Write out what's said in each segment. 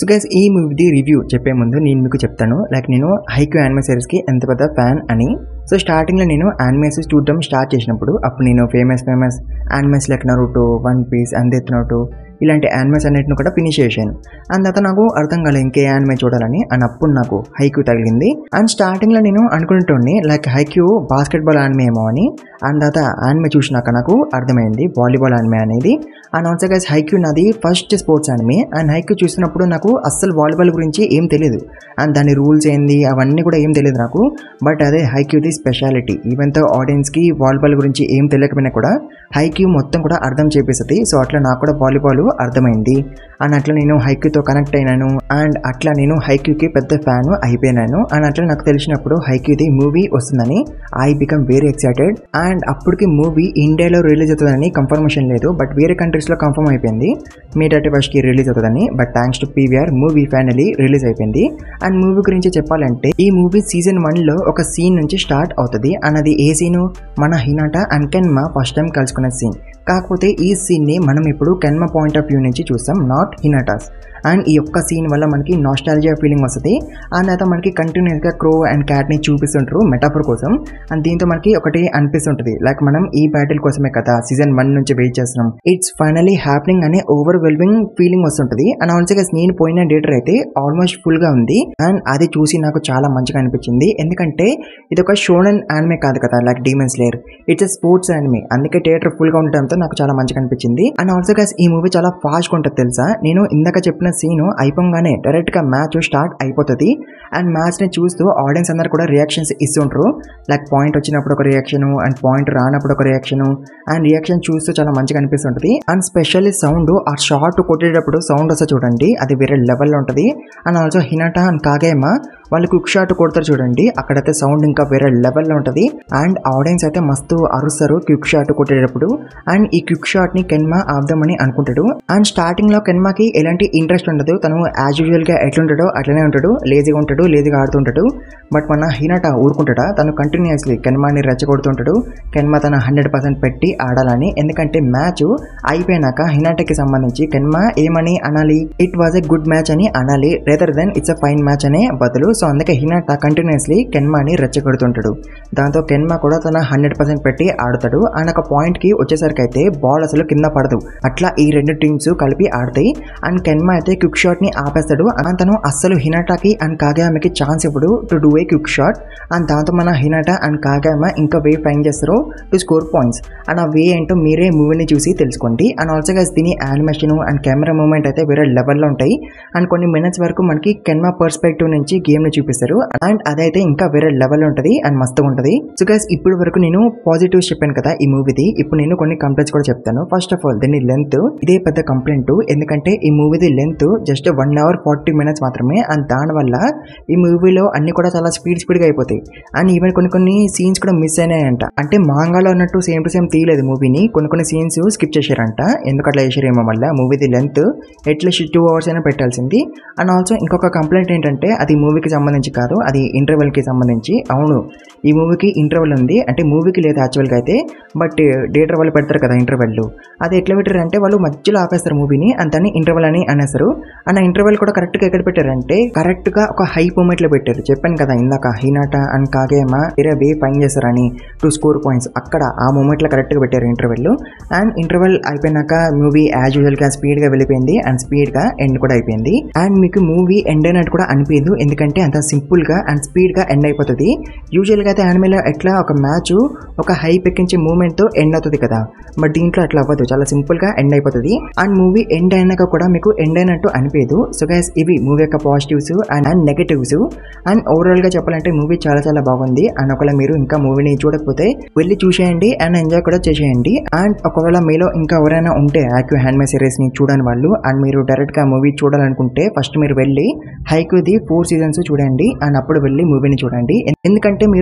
so guys ఈ movie review చెప్పే ముందు నేను మీకు చెప్తాను లైక్ నేను హైక్యూ యానిమే సిరీస్కి ఎంత పెద్ద ఫ్యాన్ అని సో స్టార్టింగ్లో నేను యానిమేస్ చూడడం స్టార్ట్ చేసినప్పుడు అప్పుడు నేను famous famous animes like Naruto One Piece అందెత్ నోటో ఇలాంటి యానిమేస్ అన్నిటిని కూడా ఫినిష్ చేశాను అండ్ తర్వాత నాకు అర్థం కాలేదు ఇంకే యానిమే చూడాలని అండ్ అప్పుడు నాకు హైక్యూ తగిలింది అండ్ స్టార్టింగ్లో నేను అనుకుంటుండే లైక్ హైక్యూ బాస్కెట్బాల్ యానిమే ఏమో అని అండ్ తర్వాత యానిమే చూసినాక నాకు అర్థమైంది వాలీబాల్ యానిమే అనేది అండ్ ఆల్సో గైస్ హైక్యూ నాది first sports anime and Haikyuu చూసినప్పుడు నాకు అస్సలు వాలీబాల్ గురించి ఏం తెలియదు అండ్ దాని రూల్స్ ఏంది అవన్నీ కూడా ఏం తెలియదు నాకు బట్ అదే హైక్యూది స్పెషాలిటీ ఈవెన్ తో ఆడియన్స్కి వాలీబాల్ గురించి ఏం తెలియకపోయినా కూడా హైక్యూ మొత్తం కూడా అర్థం చేపిస్తుంది సో అట్లా నాకు కూడా వాలీబాల్ అర్థమైంది అండ్ అట్లా నేను హైక్యూతో కనెక్ట్ అయినాను అండ్ అట్లా నేను హైక్యూకి పెద్ద ఫ్యాన్ అయిపోయినాను అండ్ అట్లా నాకు తెలిసినప్పుడు హైక్యూది మూవీ వస్తుందని I become very excited and అప్పటికి మూవీ ఇండియాలో రిలీజ్ అవుతుందని కన్ఫర్మేషన్ లేదు బట్ వేరే కంట్రీస్లో కన్ఫర్మ్ అయిపోయింది మే థర్టీ ఫస్ట్కి రిలీజ్ అవుతుందని but thanks to PVR movie finally release అయిపోయింది అండ్ మూవీ గురించి చెప్పాలంటే ఈ మూవీ సీజన్ వన్లో ఒక సీన్ నుంచి స్టార్ట్ అవుతుంది అండ్ అది ఏ సీను మన Hinata and Kenma first time కలుసుకున్న సీన్ కాకపోతే ఈ సీన్ని మనం ఇప్పుడు కెన్మా పాయింట్ ఆఫ్ వ్యూ నుంచి చూస్తాం నాట్ హినాటాస్ అండ్ ఈ ఒక్క సీన్ వల్ల మనకి నాస్టాలజియా ఫీలింగ్ వస్తుంది అండ్ అయితే మనకి కంటిన్యూస్గా క్రో అండ్ క్యాట్ని చూపిస్తుంటారు మెటాఫర్ కోసం అండ్ దీంతో మనకి ఒకటి అనిపిస్తుంటుంది లైక్ మనం ఈ బ్యాటిల్ కోసమే కదా సీజన్ వన్ నుంచి వెయిట్ చేస్తున్నాం ఇట్స్ ఫైనలీ హ్యాపెనింగ్ అనే ఓవర్వెల్మింగ్ ఫీలింగ్ వస్తుంటుంది అండ్ ఆల్సో నేను పోయిన థియేటర్ అయితే ఆల్మోస్ట్ ఫుల్గా ఉంది అండ్ అది చూసి నాకు చాలా మంచిగా అనిపించింది ఎందుకంటే ఇది ఒక షోనన్ యానిమే కాదు కదా like Demon Slayer it's sports anime అందుకే థియేటర్ ఫుల్గా ఉండటంతో నాకు చాలా మంచిగా అనిపించింది అండ్ ఆల్సో గైస్ ఈ మూవీ చాలా ఫాస్ట్గా ఉంటుంది తెలుసా నేను ఇందాక చెప్పిన సీన్ అయిపోగానే డైరెక్ట్గా మ్యాచ్ స్టార్ట్ అయిపోతుంది అండ్ మ్యాచ్ని చూస్తూ ఆడియన్స్ అందరు కూడా రియాక్షన్స్ ఇస్తుంటారు లైక్ పాయింట్ వచ్చినప్పుడు ఒక రియాక్షన్ అండ్ పాయింట్ రానప్పుడు ఒక రియాక్షన్ అండ్ రియాక్షన్ చూస్తూ చాలా మంచిగా అనిపిస్తుంటుంది అండ్ స్పెషల్లీ సౌండ్ ఆ షార్ట్ కొట్టేటప్పుడు సౌండ్ వస్తే చూడండి అది వేరే లెవెల్లో ఉంటుంది and also Hinata and Kageyama వాళ్ళు క్విక్ షాట్ కొడతారు చూడండి అక్కడైతే సౌండ్ ఇంకా వేరే లెవెల్లో ఉంటుంది అండ్ ఆడియన్స్ అయితే మస్తు అరుస్తారు క్విక్ షాట్ కొట్టేటప్పుడు అండ్ ఈ క్విక్ షాట్ ని కెన్మా ఆపుదామని అనుకుంటాడు అండ్ స్టార్టింగ్ లో కెన్మాకి ఎలాంటి ఇంట్రెస్ట్ ఉండదు తను యాజ్ యూజువల్ గా ఎట్లుంటాడో అట్లనే ఉంటాడు లేజీగా ఉంటాడు లేజీగా ఆడుతుంటాడు బట్ మన హినాట ఊరుకుంటాడా తను కంటిన్యూస్లీ కెన్మాని రెచ్చగొడుతుంటాడు కెన్మా తన హండ్రెడ్ పర్సెంట్ పెట్టి ఆడాలని ఎందుకంటే మ్యాచ్ అయిపోయినాక హినాటకి సంబంధించి కెన్మా ఏమని అనాలి it was a good match అని అనాలి rather than it's a fine match అనే బదులు సో అందుకే హినాట కంటిన్యూస్లీ కెన్మాని రెచ్చగొడుతుంటాడు దాంతో కెన్మా కూడా తన హండ్రెడ్ పర్సెంట్ పెట్టి ఆడుతాడు అండ్ ఒక పాయింట్ కి వచ్చేసరికి అయితే బాల్ అసలు కింద పడదు అట్లా ఈ రెండు టీమ్స్ కలిపి ఆడతాయి అండ్ కెన్మా అయితే క్విక్ షాట్ ని ఆపేస్తాడు అండ్ తను అస్సలు హినాటాకి అండ్ కాగామకి ఛాన్స్ ఇవ్వడు to do a quick shot and దాంతో మన హినాటా అండ్ కాగామ ఇంకా వే ఫైన్ చేస్తారు టు స్కోర్ పాయింట్స్ అండ్ ఆ వే ఏంటో మీరే మూవీని చూసి తెలుసుకోండి అండ్ ఆల్సో గైస్ దీని యానిమేషన్ అండ్ కెమెరా మూమెంట్ అయితే వేరే లెవెల్లో ఉంటాయి అండ్ కొన్ని మినిట్స్ వరకు మనకి కెన్మా పర్స్పెక్టివ్ నుంచి గేమ్ ని చూపిస్తారు అండ్ అదైతే ఇంకా వేరే లెవెల్ ఉంటుంది అండ్ మస్తుగా ఉంటుంది సో గైస్ ఇప్పుడు వరకు నేను పాజిటివ్స్ చెప్పాను కదా ఈ మూవీది ఇప్పుడు నేను కొన్ని కంప్లైంట్స్ కూడా చెప్తాను ఫస్ట్ ఆఫ్ ఆల్ దీని లెంత్ ఇదే పెద్ద కంప్లైంట్ ఎందుకంటే ఈ మూవీది length just one hour forty minutes మాత్రమే అండ్ దానివల్ల ఈ మూవీలో అన్ని కూడా చాలా స్పీడ్ స్పీడ్గా అయిపోతాయి అండ్ ఈవెన్ కొన్ని కొన్ని సీన్స్ కూడా మిస్ అయినాయంట అంటే మాంగాలో ఉన్నట్టు సేమ్ టు సేమ్ తీయలేదు మూవీని కొన్ని కొన్ని సీన్స్ స్కిప్ చేశారంట ఎందుకు అట్లా చేశారేమో మళ్ళీ మూవీది లెంత్ ఎట్లీస్ట్ టూ అవర్స్ అయినా పెట్టాల్సింది అండ్ ఆల్సో ఇంకొక కంప్లైంట్ ఏంటంటే అది మూవీకి సంబంధించి కాదు అది ఇంటర్వెల్కి సంబంధించి అవును ఈ మూవీకి ఇంటర్వెల్ ఉంది అంటే మూవీకి లేదు యాక్చువల్గా అయితే బట్ థియేటర్ వాళ్ళు పెడతారు కదా ఇంటర్వెల్ అది ఎట్లా పెట్టారు అంటే వాళ్ళు మధ్యలో ఆపేస్తారు మూవీని అండ్ దాన్ని ఇంటర్వెల్ అని అనేస్తారు అండ్ ఆ ఇంటర్వెల్ కూడా కరెక్ట్గా ఎక్కడ పెట్టారంటే కరెక్ట్గా ఒక హై మూమెంట్లో పెట్టారు చెప్పాను కదా ఇందాక హినాట అండ్ కాగేమ వేరే వే పైన చేస్తారని టూ స్కోర్ పాయింట్స్ అక్కడ ఆ మూమెంట్లో కరెక్ట్గా పెట్టారు ఇంటర్వెల్ అండ్ ఇంటర్వెల్ అయిపోయినాక మూవీ యాజ్ యూజువల్గా స్పీడ్గా వెళ్ళిపోయింది అండ్ స్పీడ్గా ఎండ్ కూడా అయిపోయింది అండ్ మీకు మూవీ ఎండ్ అయినట్టు కూడా అనిపించదు ఎందుకంటే అంత సింపుల్గా అండ్ స్పీడ్గా ఎండ్ అయిపోతుంది యూజువల్గా అయితే యానిమేలో ఎట్లా ఒక మ్యాచ్ ఒక హై పెక్కించే మూమెంట్తో ఎండ్ అవుతుంది కదా బట్ దీంట్లో అట్లా అవ్వదు చాలా సింపుల్గా ఎండ్ అయిపోతుంది అండ్ మూవీ ఎండ్ అయినాక కూడా మీకు ఎండ్ అయినట్టు అనిపించదు సో గైస్ ఇవి మూవీ యొక్క positives and and negatives and ఓవరాల్గా చెప్పాలంటే మూవీ చాలా చాలా బాగుంది అండ్ ఒకవేళ మీరు ఇంకా మూవీని చూడకపోతే వెళ్ళి చూసేయండి అండ్ ఎంజాయ్ కూడా చేసేయండి అండ్ ఒకవేళ మీలో ఇంకా ఎవరైనా ఉంటే యాక్యూ హ్యాండ్మే సిరీస్ని చూడని వాళ్ళు అండ్ మీరు డైరెక్ట్గా మూవీ చూడాలనుకుంటే ఫస్ట్ మీరు వెళ్ళి హైక్యూది ఫోర్ సీజన్స్ చూడండి అండ్ అప్పుడు వెళ్ళి మూవీని చూడండి ఎందుకంటే మీరు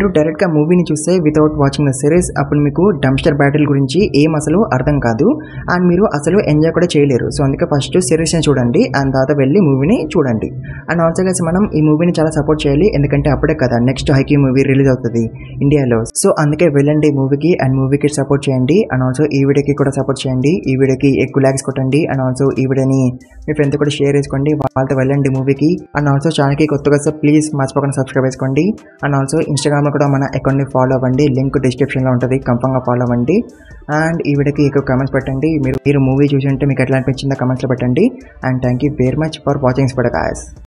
మీరు డైరెక్ట్గా మూవీని చూస్తే వితౌట్ వాచింగ్ ద సిరీస్ అప్పుడు మీకు డంస్టర్ బ్యాటిల్ గురించి ఏం అసలు అర్థం కాదు అండ్ మీరు అసలు ఎంజాయ్ కూడా చేయలేరు సో అందుకే ఫస్ట్ సిరీస్ని చూడండి అండ్ తర్వాత వెళ్ళి మూవీని చూడండి అండ్ ఆల్సో గైస్ మనం ఈ మూవీని చాలా సపోర్ట్ చేయాలి ఎందుకంటే అప్పుడే కదా నెక్స్ట్ హైకీ మూవీ రిలీజ్ అవుతుంది ఇండియాలో సో అందుకే వెళ్ళండి మూవీకి అండ్ మూవీకి సపోర్ట్ చేయండి అండ్ ఆల్సో ఈ వీడియోకి కూడా సపోర్ట్ చేయండి ఈ వీడియోకి ఎక్కువ ల్యాక్స్ కొట్టండి అండ్ ఆల్సో ఈ వీడియోని మీ ఫ్రెండ్తో కూడా షేర్ చేసుకోండి వాళ్ళతో వెళ్ళండి మూవీకి అండ్ ఆల్సో ఛానల్కి కొత్తగా వస్తే ప్లీజ్ మర్చిపోకుండా సబ్స్క్రైబ్ చేసుకోండి అండ్ ఆల్సో ఇన్స్టాగ్రామ్లో కూడా మన అకౌంట్ని ఫాలో అవ్వండి లింక్ డిస్క్రిప్షన్లో ఉంటుంది కంపంగా ఫాలో అవ్వండి అండ్ ఈ వీడియోకి ఎక్కువ కామెంట్స్ పెట్టండి మీరు మీరు మూవీ చూసి ఉంటే మీకు ఎట్లా అనిపించిందో కమెంట్స్లో పెట్టండి and thank you very much for watching స్పడ్ గాయస్